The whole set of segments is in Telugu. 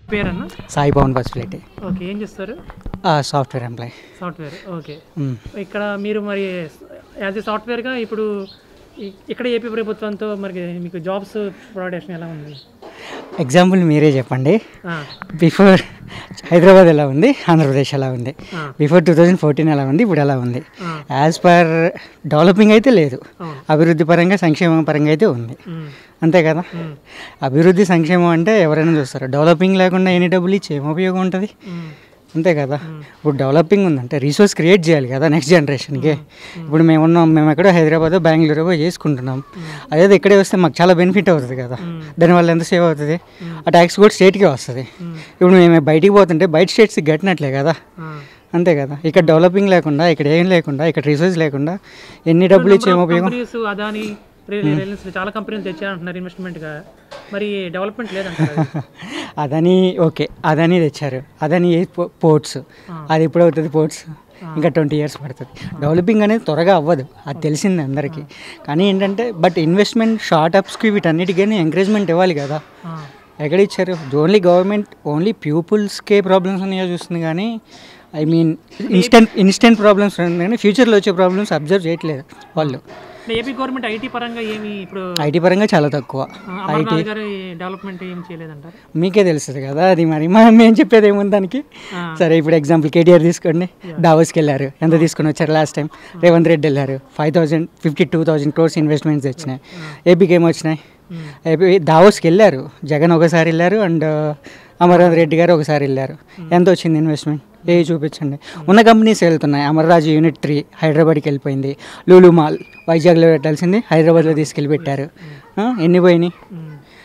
పేరన్నా సాయి పవన్ పచ్చిప్లేటి ఓకే ఏం చేస్తారు సాఫ్ట్వేర్ ఎంప్లాయ్ సాఫ్ట్వేర్ ఓకే ఇక్కడ మీరు మరి యాజ్ ఏ సాఫ్ట్వేర్గా ఇప్పుడు ఇ- ఇక్కడ ఏపీ ప్రభుత్వంతో మరి మీకు జాబ్స్ ప్రొడక్షన్ ఎలా ఉంది ఎగ్జాంపుల్ మీరే చెప్పండి ఆ, బిఫోర్ హైదరాబాద్ ఎలా ఉంది ఆంధ్రప్రదేశ్ ఎలా ఉంది ఆ, బిఫోర్ టూ థౌజండ్ ఫోర్టీన్ ఎలా ఉంది ఇప్పుడు ఎలా ఉంది ఆ, యాజ్ పర్ డెవలపింగ్ అయితే లేదు అవును అభివృద్ధి పరంగా సంక్షేమం పరంగా అయితే ఉంది ఉమ్, అంతే కదా ఉమ్, అభివృద్ధి సంక్షేమం అంటే ఎవరైనా చూస్తారు డెవలపింగ్ లేకుండా ఎన్ని డబ్బులు ఇచ్చి ఏం ఉపయోగం ఉంటుంది ఉమ్, అంతే కదా ఇప్పుడు డెవలపింగ్ ఉందంటే రీసోర్స్ క్రియేట్ చేయాలి కదా నెక్స్ట్ జనరేషన్కి ఇప్పుడు మేము ఉన్నాం మేము ఎక్కడో హైదరాబాద్ బెంగళూరు పోయి చేసుకుంటున్నాం అదే ఇక్కడే వస్తే మాకు చాలా బెనిఫిట్ అవుతుంది కదా దానివల్ల ఎంత సేవ్ అవుతుంది ఆ ట్యాక్స్ కూడా స్టేట్కే వస్తుంది ఉమ్, ఇప్పుడు మేము బయటికి పోతుంటే బయట స్టేట్స్కి కట్టినట్లే కదా ఆ. అంతే కదా ఇక్కడ డెవలపింగ్ లేకుండా ఇక్కడ ఏం లేకుండా ఇక్కడ రిసోర్స్ లేకుండా ఎన్ని డబ్బులు ఇచ్చి ఏం ఉపయోగం కంపెనీస్ అదాని రిలయన్స్ చాలా కంపెనీలు తెచ్చారంటున్నారు ఇన్వెస్ట్మెంట్గా మరి డెవలప్మెంట్ లేదంటారు అది. అదని ఓకే అదని తెచ్చారు అదని పోర్ట్స్ అది ఎప్పుడు అవుతుంది పోర్ట్స్ ఇంకా ట్వంటీ ఇయర్స్ పడుతుంది డెవలపింగ్ అనేది త్వరగా అవ్వదు అది తెలిసింది అందరికీ కానీ ఏంటంటే బట్ ఇన్వెస్ట్మెంట్ స్టార్టప్స్కి వీటన్నిటికీ ఎంకరేజ్మెంట్ ఇవ్వాలి కదా ఆ, ఎక్కడ ఇచ్చారు ఓన్లీ గవర్నమెంట్ ఓన్లీ పీపుల్స్కే ప్రాబ్లమ్స్ ఉన్నాయో చూస్తుంది కానీ I mean instant instant problems ఉంది కానీ ఫ్యూచర్లో వచ్చే ప్రాబ్లమ్స్ అబ్జర్వ్ చేయట్లేదు వాళ్ళు అంటే ఏపీ గవర్నమెంట్ ఐటీ పరంగా ఏమి ఇప్పుడు ఐటీ పరంగా చాలా తక్కువ ఆ, అమర్నాథ్ గారు డెవలప్మెంట్ ఏం చేయలేదంటారు మీకే తెలుస్తుంది కదా అది మరి మనం మేము చెప్పేది ఏముంది దానికి ఆ. సరే ఇప్పుడు ఎగ్జాంపుల్ కేటీఆర్ తీసుకోండి డావోస్కి వెళ్ళారు ఎంత తీసుకొని వచ్చారు లాస్ట్ టైం రేవంత్ రెడ్డి వెళ్ళారు five thousand fifty two thousand crores investments వచ్చినాయి ఏపీకి ఏమి వచ్చినాయి ఉమ్, ఏపీ దావోస్కి వెళ్ళారు జగన్ ఒకసారి వెళ్ళారు అండ్ అమర్నాథ్ రెడ్డి గారు ఒకసారి వెళ్ళారు ఎంత వచ్చింది ఇన్వెస్ట్మెంట్ ఏ చూపించండి ఉన్న కంపెనీస్ వెళ్తున్నాయి అమర్రాజు యూనిట్ త్రీ హైదరాబాద్కి వెళ్ళిపోయింది లూలు మాల్ వైజాగ్లో పెట్టాల్సింది హైదరాబాద్లో తీసుకెళ్ళి పెట్టారు ఆ, ఎన్ని పోయినాయి ఉమ్,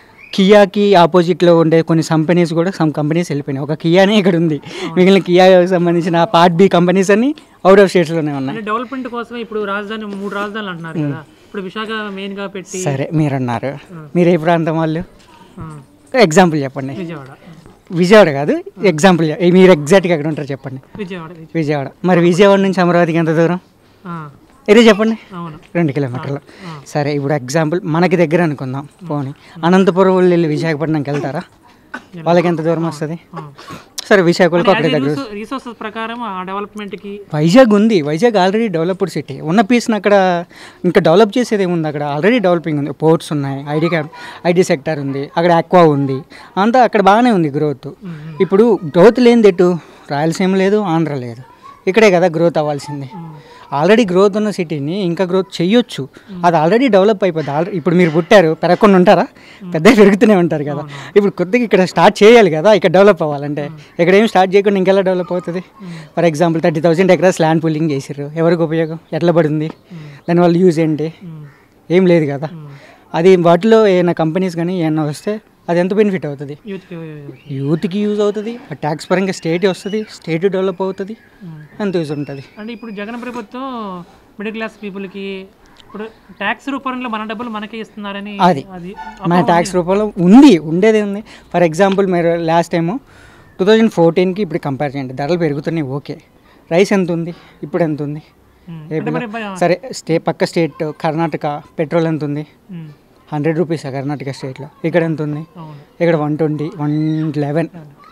కియాకి ఆపోజిట్లో ఉండే కొన్ని కంపెనీస్ కూడా సమ్ కంపెనీస్ వెళ్ళిపోయినాయి ఒక కియానే ఇక్కడ ఉంది మిగిలిన కియాకి సంబంధించిన పార్ట్ బి కంపెనీస్ అన్ని అవుట్ ఆఫ్ స్టేట్స్లోనే ఉన్నాయి అంటే డెవలప్మెంట్ కోసం ఇప్పుడు రాజధాని మూడు రాజధానులు అంటున్నారు కదా ఇప్పుడు విశాఖ మెయిన్ గా పెట్టి సరే మీరు అన్నారు మీరు ఏ ప్రాంతం వాళ్ళు ఆ, ఎగ్జాంపుల్ చెప్పండి విజయవాడ విజయవాడ కాదు ఎగ్జాంపుల్ చె- మీరు ఎగ్జాక్ట్గా ఎక్కడ ఉంటారు చెప్పండి విజయవాడ విజయ- విజయవాడ మరి విజయవాడ నుంచి అమరావతికి ఎంత దూరం ఆ, ఏరే చెప్పండి అవును రెండు కిలోమీటర్లు ఆ. సరే ఇప్పుడు ఎగ్జాంపుల్ మనకి దగ్గర అనుకుందాం పోనీ అనంతపురం వాళ్ళు వెళ్ళి విశాఖపట్నంకి వెళ్తారా వాళ్ళకి ఎంత దూరం వస్తుంది ఆ. సరే విశాఖలకు అక్కడ దగ్గర రీసోర్సెస్ ప్రకారం ఆ డెవలప్మెంట్ కి వైజాగ్ ఉంది వైజాగ్ ఆల్రెడీ డెవలప్డ్ సిటీ ఉన్న పీస్ని అక్కడ ఇంకా డెవలప్ చేసేది ఏముంది అక్కడ ఆల్రెడీ డెవలపింగ్ ఉంది పోర్ట్స్ ఉన్నాయి ఐటీ క్యాప్ ఐటీ సెక్టర్ ఉంది అక్కడ ఆక్వా ఉంది అంతా అక్కడ బాగానే ఉంది గ్రోత్ ఇప్పుడు గ్రోత్ లేనిది ఎటు రాయలసీమ లేదు ఆంధ్ర లేదు ఇక్కడే కదా గ్రోత్ అవ్వాల్సింది ఆల్రెడీ గ్రోత్ ఉన్న సిటీని ఇంకా గ్రోత్ చెయ్యొచ్చు అది ఆల్రెడీ డెవలప్ అయిపోద్ది ఆల్రెడీ ఇప్పుడు మీరు పుట్టారు పెరగకుండా ఉంటారా పెద్ద పెరుగుతూనే ఉంటారు కదా ఇప్పుడు కొద్దిగా ఇక్కడ స్టార్ట్ చేయాలి కదా ఇక్కడ డెవలప్ అవ్వాలంటే ఇక్కడ ఏం స్టార్ట్ చేయకుండా ఇంకెలా డెవలప్ అవుతుంది for example thirty thousand acres land pooling చేసారు ఎవరికి ఉపయోగం ఎట్లా పడింది దానివల్ల యూజ్ ఏంటి ఉమ్, ఏం లేదు కదా అది వాటిలో ఏమైనా కంపెనీస్ కానీ ఏమైనా వస్తే అది ఎంత బెనిఫిట్ అవుతుంది యూత్ కి యూత్కి యూజ్ అవుతుంది ఆ ట్యాక్స్ పరంగా స్టేట్ వస్తుంది స్టేట్ డెవలప్ అవుతుంది ఉమ్. అంత యూజ్ ఉంటుంది అంటే ఇప్పుడు జగన్ ప్రభుత్వం మిడిల్ క్లాస్ పీపుల్కి ఇప్పుడు ట్యాక్స్ రూపంలో మన డబ్బులు మనకే ఇస్తున్నారని అది. అది మన ట్యాక్స్ రూపంలో ఉంది ఉండేది ఉంది ఫర్ ఎగ్జాంపుల్ మీరు లాస్ట్ టైము టూ థౌజండ్ ఫోర్టీన్కి ఇప్పుడు కంపేర్ చేయండి ధరలు పెరుగుతున్నాయి ఓకే రైస్ ఎంత ఉంది ఇప్పుడు ఎంత ఉంది ఉమ్, ఏపీలో అంటే మరి భయ- సరే స్టే పక్క స్టేట్ కర్ణాటక పెట్రోల్ ఎంత ఉంది ఉమ్, హండ్రెడ్ రూపీస్ కర్ణాటక స్టేట్లో ఇక్కడ ఎంత ఉంది అవును ఇక్కడ వన్ ట్వంటీ వన్ లెవెన్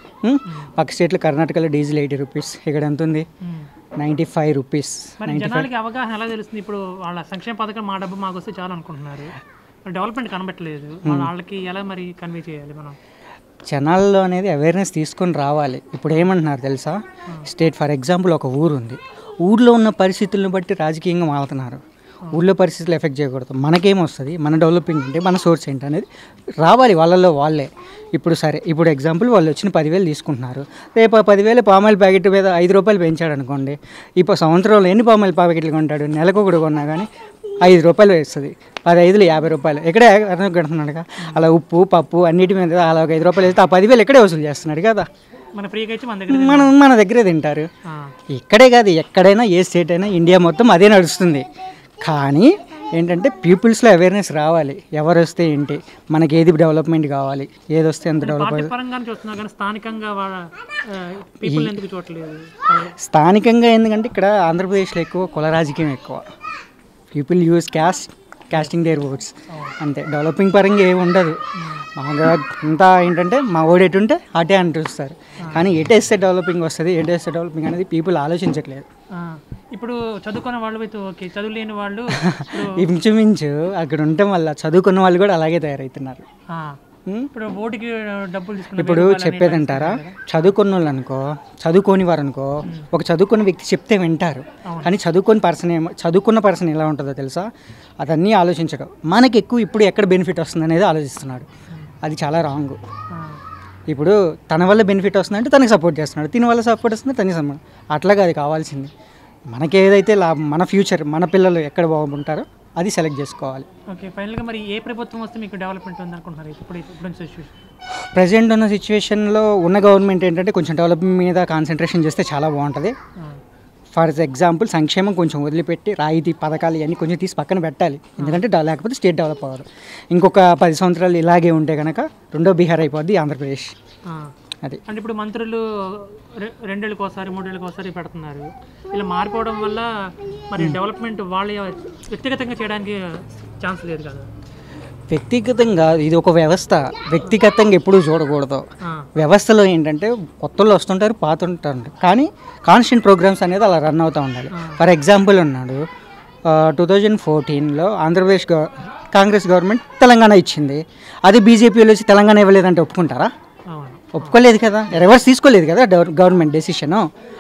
పక్క స్టేట్లో కర్ణాటకలో డీజిల్ ఎయిటీ రూపీస్ ఇక్కడ ఎంత ఉంది ఉమ్. నైంటీ ఫైవ్ రూపీస్ మరి జనాలకి అవగాహన ఎలా తెలుస్తుంది ఇప్పుడు వాళ్ళ సంక్షేమ పథకం మా డబ్బు మాకు వస్తే చాలు అనుకుంటున్నారు మరి డెవలప్మెంట్ కనబట్టలేదు వాళ్ళ- వాళ్ళకి ఎలా మరి కన్వే చేయాలి మనం జనాల్లో అనేది అవేర్నెస్ తీసుకొని రావాలి ఇప్పుడు ఏమంటున్నారు తెలుసా స్టేట్ ఫర్ ఎగ్జాంపుల్ ఒక ఊరు ఉంది ఊర్లో ఉన్న పరిస్థితులను బట్టి రాజకీయంగా మారుతున్నారు ఊళ్ళో పరిస్థితులు ఎఫెక్ట్ చేయకూడదు మనకేమొస్తుంది మన డెవలపింగ్ అంటే మన సోర్స్ ఏంటి అనేది రావాలి వాళ్ళల్లో వాళ్ళే ఇప్పుడు సరే ఇప్పుడు ఎగ్జాంపుల్ వాళ్ళు వచ్చిన పదివేలు తీసుకుంటున్నారు రేపు ఆ పదివేలు పామాయిల్ ప్యాకెట్ మీద ఐదు రూపాయలు పెంచాడు అనుకోండి ఇప్పుడు సంవత్సరంలో ఎన్ని పామాయిల్ ప్యాకెట్లు కొంటాడు నెలకు ఒకటి కొన్నా కానీ ఐదు రూపాయలు వేస్తుంది పది ఐదులు యాభై రూపాయలు ఎక్కడే అర్థం కడుతున్నాడుగా అలా ఉప్పు పప్పు అన్నిటి మీద అలా ఒక ఐదు రూపాయలు వేస్తే ఆ పదివేలు ఎక్కడే వసూలు చేస్తున్నాడు కదా మన ఫ్రీగా ఇచ్చి మన దగ్గర మనం మన దగ్గరే తింటారు ఆ, ఇక్కడే కాదు ఎక్కడైనా ఏ స్టేట్ అయినా ఇండియా మొత్తం అదే నడుస్తుంది కానీ ఏంటంటే పీపుల్స్లో అవేర్నెస్ రావాలి ఎవరు వస్తే ఏంటి మనకి ఏది డెవలప్మెంట్ కావాలి ఏది వస్తే ఎంత డెవలప్ పార్టీ పరంగానే చూస్తున్నా కానీ స్థానికంగా వాళ్ళ పీపుల్ ఎందుకు చూడట్లేదు వాళ్ళ- స్థానికంగా ఎందుకంటే ఇక్కడ ఆంధ్రప్రదేశ్లో ఎక్కువ కుల రాజకీయం ఎక్కువ people use caste casting their votes అంతే డెవలపింగ్ పరంగా ఏమి ఉండదు మాగా అంతా ఏంటంటే మా ఓడి ఎటుంటే అటే అని చూస్తారు కానీ ఎటేస్తే డెవలపింగ్ వస్తుంది ఎటేస్తే డెవలపింగ్ అనేది పీపుల్ ఆలోచించట్లేదు ఆ, ఇప్పుడు చదువుకున్న వాళ్ళు అయితే ఓకే చదువు లేని వాళ్ళు ఇప్పుడు ఇంచుమించు అక్కడ ఉంటే మళ్ళీ చదువుకున్న వాళ్ళు కూడా అలాగే తయారవుతున్నారు ఆ, ఉం? ఇప్పుడు ఓటుకి డబ్బులు తీసుకున్న ఇప్పుడు చెప్పేదంటారా చదువుకున్న వాళ్ళు అనుకో చదువుకోని వారు అనుకో ఒక చదువుకున్న వ్యక్తి చెప్తే వింటారు కానీ చదువుకొని పర్సన్ ఏమో చదువుకున్న పర్సన్ ఎలా ఉంటుందో తెలుసా అదన్నీ ఆలోచించడం మనకి ఎక్కువ ఇప్పుడు ఎక్కడ బెనిఫిట్ వస్తుంది అనేది ఆలోచిస్తున్నాడు అది చాలా రాంగ్ ఆ, ఇప్పుడు తన వల్ల బెనిఫిట్ వస్తుందంటే తనకి సపోర్ట్ చేస్తున్నాడు తిన వల్ల సపోర్ట్ వస్తుంది తనకి సపోర్ట్ అట్లాగా అది కావాల్సింది మనకి ఏదైతే లాభం మన ఫ్యూచర్ మన పిల్లలు ఎక్కడ బాగుంటారో అది సెలెక్ట్ చేసుకోవాలి ఓకే ఫైనల్గా మరి ఏ ప్రభుత్వం వస్తే మీకు డెవలప్మెంట్ ఉంది అనుకుంటున్నారు ఇప్పుడు ఇప్పుడు సిచ్యువేషన్ ప్రజెంట్ ఉన్న సిచ్యువేషన్లో ఉన్న గవర్నమెంట్ ఏంటంటే కొంచెం డెవలప్మెంట్ మీద కాన్సన్ట్రేషన్ చేస్తే చాలా బాగుంటుంది ఫర్ ఎగ్జాంపుల్ సంక్షేమం కొంచెం వదిలిపెట్టి రాయితీ పథకాలు ఇవన్నీ కొంచెం తీసి పక్కన పెట్టాలి ఎందుకంటే డెవ- లేకపోతే స్టేట్ డెవలప్ అవ్వదు ఇంకొక పది సంవత్సరాలు ఇలాగే ఉంటే కనుక రెండో బీహార్ అయిపోద్ది ఆంధ్రప్రదేశ్ అది అంటే ఇప్పుడు మంత్రులు రె- రెండేళ్ళకి ఒకసారి మూడేళ్ళకి ఒకసారి పెడుతున్నారు ఇలా మారిపోవడం వల్ల మరి డెవలప్మెంట్ వాళ్ళ వ్యక్తిగతంగా చేయడానికి ఛాన్స్ లేదు కదా వ్యక్తిగతంగా ఇది ఒక వ్యవస్థ వ్యక్తిగతంగా ఎప్పుడూ చూడకూడదు ఆ, వ్యవస్థలో ఏంటంటే కొత్తలు వస్తుంటారు పాత ఉంటారు కానీ కాన్స్టెంట్ ప్రోగ్రామ్స్ అనేది అలా రన్ అవుతూ ఉండాలి ఫర్ ఎగ్జాంపుల్ ఉన్నాడు టూ థౌజండ్ ఫోర్టీన్లో ఆంధ్రప్రదేశ్ గవ కాంగ్రెస్ గవర్నమెంట్ తెలంగాణ ఇచ్చింది అది బీజేపీలో వచ్చి తెలంగాణ ఇవ్వలేదంటే ఒప్పుకుంటారా అవును ఒప్పుకోలేదు కదా రివర్స్ తీసుకోలేదు కదా గవర్- గవర్నమెంట్ డెసిషన్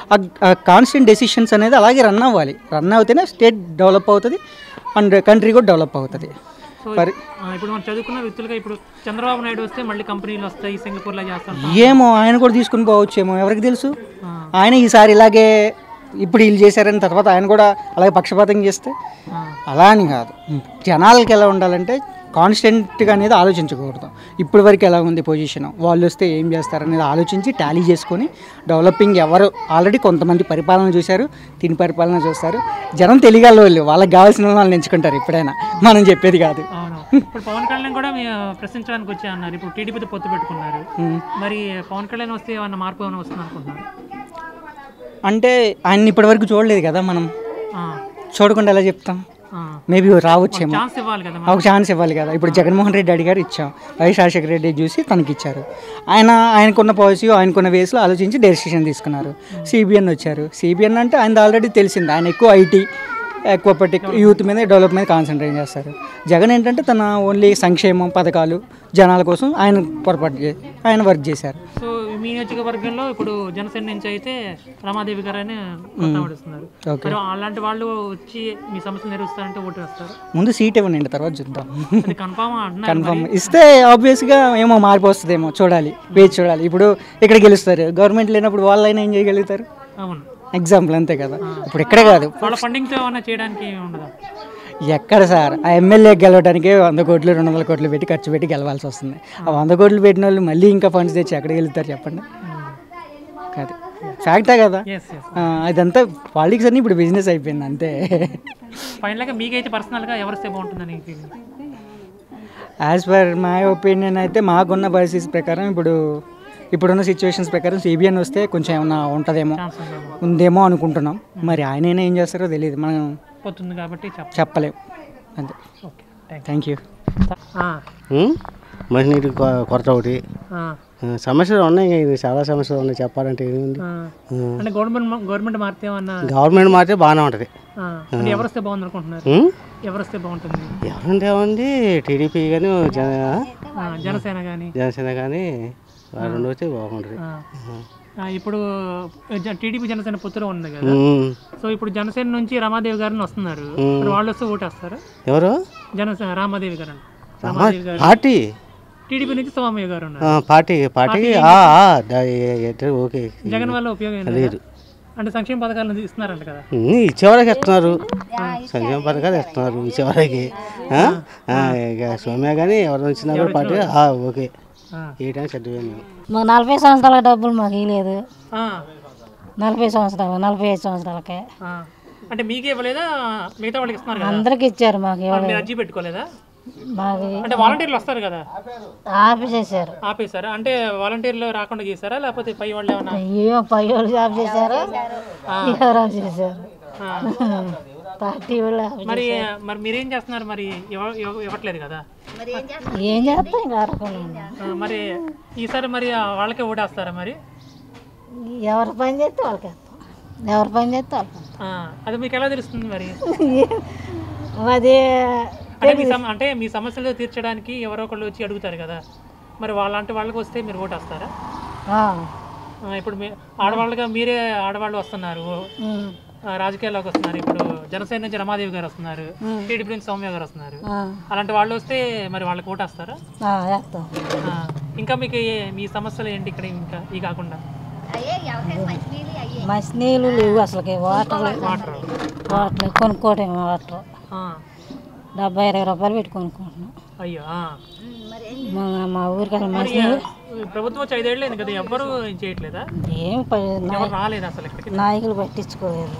ఆ కాన్స్టెంట్ డెసిషన్స్ అనేది అలాగే రన్ అవ్వాలి రన్ అవుతేనే స్టేట్ డెవలప్ అవుతుంది అండ్ కంట్రీ కూడా డెవలప్ అవుతుంది సో మరి ఆ, ఇప్పుడు మనం చదువుకున్న వ్యక్తులుగా ఇప్పుడు చంద్రబాబు నాయుడు వస్తే మళ్ళీ కంపెనీలు వస్తాయి సింగపూర్లో చేస్తాం ఏమో ఆయన కూడా తీసుకుని పోవచ్చేమో ఎవరికి తెలుసు ఆ. ఆయన ఈసారి ఇలాగే ఇప్పుడు వీళ్ళు చేశారని తర్వాత ఆయన కూడా అలాగే పక్షపాతం చేస్తే ఆ, అలా అని కాదు జనాలకి ఎలా ఉండాలంటే కాన్స్టెంట్గా అనేది ఆలోచించకూడదు ఇప్పటి వరకు ఎలా ఉంది పొజిషన్ వాళ్ళు వస్తే ఏం చేస్తారనేది ఆలోచించి టాలీ చేసుకొని డెవలపింగ్ ఎవరు ఆల్రెడీ కొంతమంది పరిపాలన చూశారు తిని పరిపాలన చూస్తారు జనం తెలియగల వాళ్ళు వాళ్ళకి కావాల్సిన వాళ్ళని ఎంచుకుంటారు ఎప్పుడైనా మనం చెప్పేది కాదు అవును ఇప్పుడు పవన్ కళ్యాణ్ కూడా మీ ప్రశ్నించడానికి వచ్చి అన్నారు ఇప్పుడు టీడీపీతో పొత్తు పెట్టుకున్నారు మరి పవన్ కళ్యాణ్ వస్తే ఏమన్నా మార్పు ఏమైనా వస్తుంది అనుకుంటున్నారు అంటే ఆయన ఇప్పటివరకు చూడలేదు కదా మనం చూడకుండా ఎలా చెప్తాం మేబీ రావచ్చేమో ఛాన్స్ ఇవ్వాలి కదా ఒక ఛాన్స్ ఇవ్వాలి కదా ఇప్పుడు జగన్మోహన్ రెడ్డి అడిగారు ఇచ్చాం వైఎస్ రాజశేఖర రెడ్డి చూసి తనకి ఇచ్చారు ఆయన ఆయనకున్న పాలసీ ఆయనకున్న వేస్లో ఆలోచించి డెసిషన్ తీసుకున్నారు సిబిఎన్ వచ్చారు సిబిఎన్ అంటే ఆయన ఆల్రెడీ తెలిసింది ఆయన ఎక్కువ ఐటీ ఎక్కువ పట్టి యూత్ మీద డెవలప్ మీద కాన్సన్ట్రేట్ చేస్తారు జగన్ ఏంటంటే తన ఓన్లీ సంక్షేమం పథకాలు జనాల కోసం ఆయన పొరపాటు చే ఆయన వర్క్ చేశారు సో మీ నియోజకవర్గంలో ఇప్పుడు జనసేన నుంచి అయితే రమాదేవి గారు అని కొత్తపడుతున్నారు ఓకే మరి అలాంటి వాళ్ళు వచ్చి మీ సమస్యలు నెరవేరుస్తారంటే ఓటు వేస్తారు ముందు సీట్ ఇవ్వండి తర్వాత చూద్దాం అది కన్ఫామ్ అంటున్నారు కన్ఫర్మ్ ఇస్తే ఆబ్వియస్గా ఏమో మార్పు వస్తుందేమో చూడాలి వేచి చూడాలి ఇప్పుడు ఇక్కడ గెలుస్తారు గవర్నమెంట్ లేనప్పుడు వాళ్ళైనా ఏం చేయగలుగుతారు అవును ఎగ్జాంపుల్ అంతే కదా ఇప్పుడు ఇక్కడే కాదు వాళ్ళ ఫండింగ్తో ఏమైనా చేయడానికి ఏమి ఉండదా ఎక్కడ సార్ ఆ ఎమ్మెల్యే గెలవడానికి వంద కోట్లు రెండు వందల కోట్లు పెట్టి ఖర్చు పెట్టి గెలవాల్సి వస్తుంది ఆ వంద కోట్లు పెట్టిన వాళ్ళు మళ్ళీ ఇంకా ఫండ్స్ తెచ్చి ఎక్కడ గెలుస్తారు చెప్పండి కాదు ఫ్యాక్టా కదా ఎస్ ఎస్ ఆ, ఇదంతా పాలిటిక్స్ అన్ని ఇప్పుడు బిజినెస్ అయిపోయింది అంతే ఫైనల్గా మీకైతే పర్సనల్గా ఎవరు వస్తే బాగుంటుందని feeling as per my opinion అయితే మాకున్న పరిస్థితి ప్రకారం ఇప్పుడు ఇప్పుడున్న సిచ్యువేషన్స్ ప్రకారం సిబిఎన్ వస్తే కొంచెం ఏమన్నా ఉంటుందేమో ఛాన్స్ ఉందేమో ఉందేమో అనుకుంటున్నాం మరి ఆయనైనా ఏం చేస్తారో తెలియదు మనం పోతుంది కాబట్టి చెప్ప చెప్పలేం అంతే ఓకే థ్యాంక్ థ్యాంక్ యూ మంచినీటి కొ- కొరత ఒకటి ఆ, సమస్యలు ఉన్నాయి ఇంకా ఇది చాలా సమస్యలు ఉన్నాయి చెప్పాలంటే ఏముంది అంటే గవర్నమెంట్ గవర్నమెంట్ మారితే ఏమన్నా గవర్నమెంట్ మారితే బాగానే ఉంటుంది ఆ, అంటే ఎవరు వస్తే బాగుంది అనుకుంటున్నారు ఉం? ఎవరు వస్తే బాగుంటుంది ఎవరుంటే ఏముంది టీడీపీ కానీ జన ఆ, జనసేన కానీ జనసేన కానీ వారు రెండు వస్తే బాగుంటుంది ఇప్పుడు జ- టీడీపీ జనసేన పొత్తులో ఉంది కదా ఉం. సో ఇప్పుడు జనసేన నుంచి రమాదేవి గారిని వస్తున్నారు మరి వాళ్ళు వస్తే ఓటేస్తారు ఎవరు జనసేన రామాదేవి గారు అండి రామాదేవి గారు పార్టీ టీడీపీ నుంచి సోమయ్య గారు ఉన్నారు ఆ, పార్టీ పార్టీ ఆ, ఆ, దా- ఏ- ఎట్ట- ఓకే జగన్ వల్ల ఉపయోగం ఏం లేదా? అంటే సంక్షేమ పథకాలు ఇస్తున్నారంట కదా ఉం, ఇచ్చేవాళ్ళకి ఇస్తున్నారు సంక్షేమ పథకాలు ఇస్తున్నారు ఇచ్చేవాళ్ళకి ఆ? ఆ, ఇక సోమ్య కానీ ఎవరు వచ్చినా కూడా పార్టీ ఆ, ఓకే ఆ. ఏటైనా చెడ్డ మా నలభై సంవత్సరాల డబ్బులు మాకు ఇవ్వలేదు ఆ, నలభై సంవత్సరాలు నలభై ఐదు సంవత్సరాలకే ఆ. అంటే మీకే ఇవ్వలేదా మిగతా వాళ్ళకి ఇస్తున్నారు కదా అందరికి ఇచ్చారు మాకు ఇవ్వలేదు మీరు అర్జీ పెట్టుకోలేదా మాకు అంటే వాలంటీర్లు వస్తారు కదా ఆపి చేశారు ఆపేశారా అంటే వాలంటీర్లు రాకుండా చేశారా లేకపోతే పై వాళ్ళు ఏమన్నా ఏమో పై వాళ్ళు ఆఫ్ చేశారు ఎవరు ఆఫ్ చేశారు ఆ. పార్టీ వాళ్ళు మరి మరి మీరేం చేస్తున్నారు మరి ఇవ్వ- ఇవ్వ- ఇవ్వట్లేదు కదా ఏం చేస్తాం ఇంకా అరకులు ఆ, మరి ఈసారి మరి ఆ వాళ్ళకే ఓటేస్తారా మరి ఎవరు పని చేస్తే వాళ్ళకి వేస్తాం ఎవరు పని చేస్తే వాళ్ళకి వేస్తాం. ఆ, అది మీకు ఎలా తెలుస్తుంది మరి అది అంటే మీ సమ అంటే మీ సమస్యలు తీర్చడానికి ఎవరో ఒకళ్ళు వచ్చి అడుగుతారు కదా మరి వాళ్ళంటి వాళ్ళకి వస్తే మీరు ఓటేస్తారా ఆ, ఆ, ఇప్పుడు మీ ఆడవాళ్ళుగా మీరే ఆడవాళ్ళు వస్తున్నారు ఉమ్, ఆ, రాజకీయాల్లోకి వస్తున్నారు ఇప్పుడు జనసేన నుంచి రమాదేవి గారు వస్తున్నారు టీడీపీ నుంచి సౌమ్య గారు వస్తున్నారు ఆ, అలాంటి వాళ్ళు వస్తే మరి వాళ్ళకి ఓటేస్తారా ఆ, వేస్తాం ఆ, ఇంకా మీకు ఏ- మీ సమస్యలు ఏంటి ఇక్కడ ఇంకా ఈ కాకుండా మంచినీళ్ళు లేవు అసలుకి వాటర్ వాటర్ వాటర్ కొనుక్కోవటం వాటర్ ఆ, డెబ్బై ఇరవై రూపాయలు పెట్టి కొనుక్కుంటున్నాం అయ్యో ఆ. మా మా ఊరికి అసలు మరి మంచినీళ్ళు ఈ ప్రభుత్వం వచ్చి ఐదేళ్ళు అయింది కదా ఎవ్వరు ఏం చేయట్లేదా ఏం ప- నా- ఎవరు రాలేదు అసలు ఇక్కడికి నాయకులు పట్టించుకోలేదు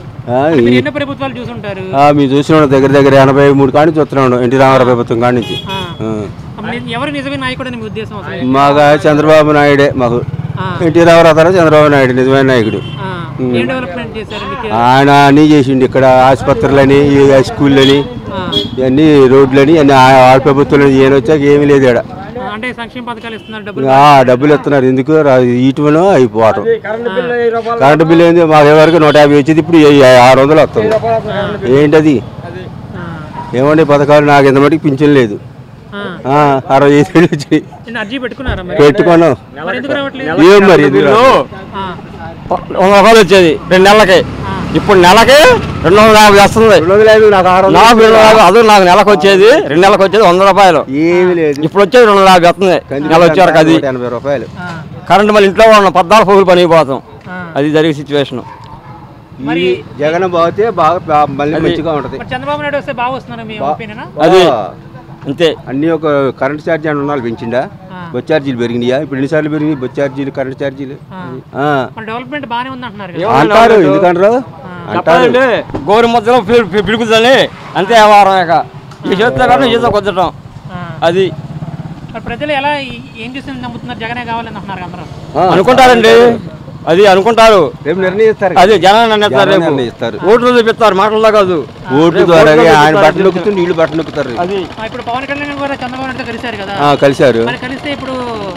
మీరు ఎన్నో ప్రభుత్వాలు చూసుంటారు మీరు చూసిన దగ్గర దగ్గర ఎనభై మూడు కాడి నుంచి వస్తున్నాడు ఎన్టీ రామారావు ప్రభుత్వం కాడి నుంచి ఆ. ఆ. అప్పుడు నేను ఎవరు నిజమే నాయకుడు అని మీ ఉద్దేశం అసలు మాకు చంద్రబాబు నాయుడే మాకు ఆ. ఎన్టీ రామారావు తర్వాత చంద్రబాబు నాయుడు నిజమైన నాయకుడు ఆ, ఏం డెవలప్మెంట్ చేశారు మీకు ఆయన అన్నీ చేసిండు ఇక్కడ ఆసుపత్రులని ఈ స్కూళ్ళని ఆ, ఇవన్నీ రోడ్లని అన్ని ఆ- వాళ్ళ ప్రభుత్వం ఈయన వచ్చాక ఏమీ లేదు ఇక్కడ ఆ, అంటే సంక్షేమ పథకాలు ఇస్తున్నారు డబ్బులు ఆ, డబ్బులు ఇస్తున్నారు ఎందుకు ఇటువనో అయిపోవటం కరెంటు బిల్లు ఏంది మాకు ఎవరికి నూట యాభై వచ్చేది ఇప్పుడు ఏ- ఆరు వందలు వస్తుంది ఏంటది ఆ, ఏమండి పథకాలు నాకు ఇంత మటుకు పింఛన్ లేదు ఆ. ఆ, అరవై ఐదు వేలు వచ్చినాయి ఏంటి అర్జీ పెట్టుకున్నారా మరి పెట్టుకోను మరి ఎందుకు రావట్లేదు ఏం మరి ఎందుకు రాదు? ఆ, వంద రూపాయలు వచ్చేది రెండు నెలలకి ఇప్పుడు నెలకి రెండు వందల యాభై వస్తుంది రెండు వందల యాభై నాకు ఆరు వందలు నాకు రెండు వందల యాభై అదే నాకు నెలకు వచ్చేది రెండు నెలలకు వచ్చేది వంద రూపాయలు ఏమీ లేదు ఇప్పుడు వచ్చేది రెండు వందల యాభై వస్తుంది నెల వచ్చేవరకు అది నూట ఎనభై రూపాయలు ఆ, కరెంట్ మళ్ళీ ఇంట్లో ఉన్నాం పద్నాలుగు పొగులు పని అయిపోతాం ఆ. అది జరిగే సిచ్యువేషన్ మరి ఈ జగన్ బాగుతే బాగా బా- మళ్ళీ మంచిగా ఉంటది మరి చంద్రబాబు నాయుడు వస్తే బాగా వస్తున్నారు మీ ఒపీనియన్ అది బా. అంతే అన్ని ఒక కరెంట్ ఛార్జీ అని ఉండాలి పెంచిండా బొచ్చు ఛార్జీలు పెరిగినాయా ఇప్పుడు ఎన్నిసార్లు పెరిగినాయి బొచ్చు ఛార్జీలు కరెంట్ ఛార్జీలు ఆ. మరి డెవలప్మెంట్ బాగానే ఉంది అంటున్నారు కదా అంటారు ఎందుకంటారు అంటారు చెప్పాలండి గోరు మధ్యలో పిలుపుదని అంతే వ్యవహారం ఇక ఈ చేస్తే కానీ ఈత కుదరటం ఆ. అది మరి ప్రజలు ఎలా ఈ- ఏం చేసి నమ్ముతున్నారు జగనే కావాలని అంటున్నారు అందరూ ఆ. అనుకుంటారండి అది అనుకుంటారు రేపు నిర్ణయిస్తారు అది జనాన్ని నిర్ణయిస్తారు జనాన్ని రేపు నిర్ణయిస్తారు. ఓట్లు చూపిస్తారు మాటల్లో కాదు ఓట్లు ద్వారా ఆయన బట్టలు నొక్కుతూ నీళ్లు బట్టలు నొక్కుతారు అది ఆ, ఇప్పుడు పవన్ కళ్యాణ్ కూడా చంద్రబాబు నాయుడుతో కలిశారు కదా ఆ, కలిశారు మరి కలిస్తే ఇప్పుడు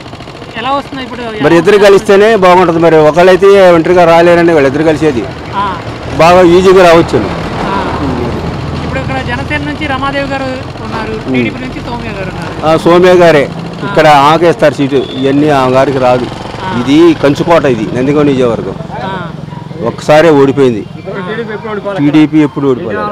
ఎలా వస్తుంది ఇప్పుడు మరి ఇద్దరు కలిస్తేనే బాగుంటుంది మరి ఒకళ్ళైతే ఒంటరిగా రాలేరని వాళ్ళిద్దరు కలిసేది ఆ, బాగా ఈజీగా రావచ్చు ఆ. ఇప్పుడు ఇక్కడ జనసేన నుంచి రమాదేవి గారు ఉన్నారు టీడీపీ నుంచి సౌమ్య గారు ఉన్నారు ఆ, సోమ్య గారే ఇక్కడ ఆకేస్తారు సీటు ఇవన్నీ ఆ గారికి రాదు ఇది కంచుకోట ఇది నందిగం నియోజకవర్గం ఆ, ఒక్కసారే ఓడిపోయింది టీడీపీ ఎప్పుడు ఓడిపోలేదు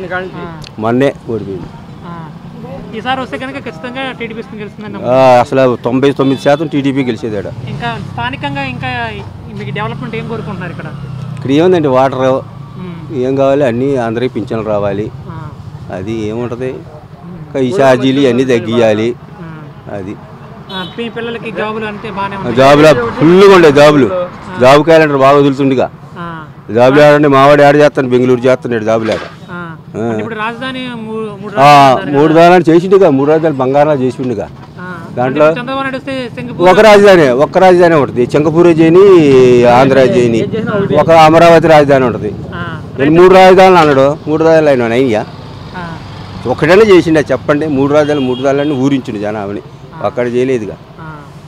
మొన్నే ఓడిపోయింది ఆ. ఈసారి వస్తే కనుక ఖచ్చితంగా టీడీపీ గెలుస్తుందని ఆ, అసలు తొంభై తొమ్మిది శాతం టీడీపీ గెలిచేది ఆడ ఇంకా స్థానికంగా ఇంకా మీకు డెవలప్మెంట్ ఏం కోరుకుంటున్నారు ఇక్కడ ఇక్కడ ఏముందండి వాటర్ ఉమ్, ఏం కావాలి అన్నీ అందరికీ పింఛన్లు రావాలి ఆ, అది ఏముంటుంది ఇంకా ఈ ఛార్జీలు ఇవన్నీ తగ్గియాలి ఉమ్. అది ఆ, మీ పిల్లలకి జాబులు అంటే బాగానే ఆ ఉంది జాబులు ఫుల్గా ఉండే జాబులు జాబు క్యాలెండర్ బాగా వదులుతుండగా ఆ, జాబులు ఆడండి మావాడు ఆడ చేస్తాను బెంగళూరు చేస్తున్నాడు జాబులు ఆడ ఆ. అంటే ఇప్పుడు రాజధాని మూ- మూడు ఆ, రాజధానులు మూడు దానాలు చేసిండుగా మూడు రాజధానులు బంగారాలు చేసిండుగా ఆ. దాంట్లో అంటే ఇప్పుడు చంద్రబాబు నాయుడు వస్తే సింగపూర్ ఒక రాజధాని ఒక్క రాజధాని ఉంటుంది చెంగపూర్ చేయని ఆంధ్ర చేయని ఒక అమరావతి రాజధాని ఉంటుంది ఆ, నేను మూడు రాజధానులు అన్నాడు మూడు రాజధానులు అయినా అయ్యా ఆ, ఒకటనే చేసిండే చెప్పండి మూడు రాజధానులు మూడు రాజధానులు ఊరించిండు జనాభాని అక్కడ చేయలేదుగా ఆ.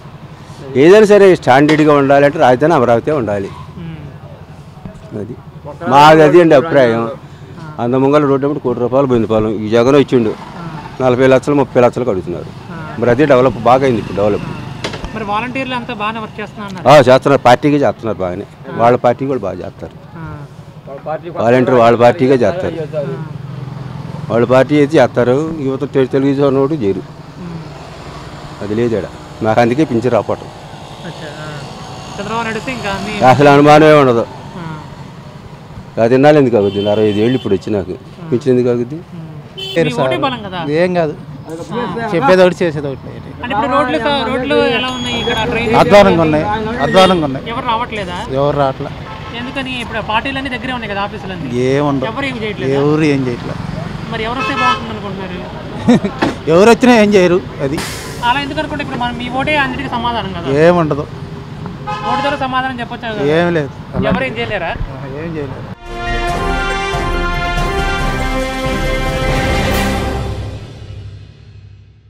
ఏదైనా సరే స్టాండర్డ్గా ఉండాలంటే రాజధాని అమరావతి ఉండాలి ఉమ్. అది మాది అది అండి అభిప్రాయం అంత ముంగల రోడ్డు అప్పుడు కోటి రూపాయలు పోయింది పాలెం ఈ జగన్ ఇచ్చిండు నలభై లక్షలు ముప్పై లక్షలు కడుగుతున్నారు మరి అదే డెవలప్ బాగా అయింది ఇప్పుడు డెవలప్ మరి వాలంటీర్లు అంతా బాగానే వర్క్ చేస్తున్నా అన్నారు ఆ, చేస్తున్నారు పార్టీగా చేస్తున్నారు బాగానే వాళ్ళ పార్టీ కూడా బాగా చేస్తారు ఆ, వాలంటీర్ వాళ్ళ పార్టీగా చేస్తారు వాళ్ళ పార్టీ అయితే చేస్తారు యువత తె- తెలుగుదేశం ఒకటి చేయరు ఉమ్. అది లేదు ఈడ. నాకు అందుకే పింఛన్ రాపటం అచ్చా, ఆ. చంద్రబాబు నాయుడు వస్తే ఇంకా అన్ని అసలు అనుమానమే ఉండదు ఆ, అది తినాలి ఎందుకు ఆగుద్ది అరవై ఐదు ఏళ్ళు ఇప్పుడు వచ్చి నాకు పింఛన్ ఎందుకు ఆగుద్ది ఉమ్. మీ ఓటే బలం కదా ఏం కాదు చెప్పేది ఒకటి చేసేది ఒకటి అంటే ఇప్పుడు రోడ్లు స- రోడ్లు ఎలా ఉన్నాయి ఇక్కడ ట్రైన్ అధ్వానంగా ఉన్నాయి అధ్వానంగా ఉన్నాయి ఎవరు రావట్లేదా ఎవరు రావట్లా ఎందుకని ఇప్పుడు పార్టీలన్నీ దగ్గరే ఉన్నాయి కదా ఆఫీసులన్నీ ఏముండవు ఎవరు ఏం చేయట్లేదు ఎవరు ఏం చేయట్లా మరి ఎవరు వస్తే బాగుంటుంది అనుకుంటున్నారు ఎవరు వచ్చినా ఏం చేయరు అది అలా ఎందుకు అనుకుంటే ఇప్పుడు మనం మీ ఓటే అన్నిటికీ సమాధానం కదా ఏముండదు ఓటు ద్వారా సమాధానం చెప్పొచ్చు కదా ఏం లేదు ఎవరు ఏం చేయలేరా ఏం చేయలేదు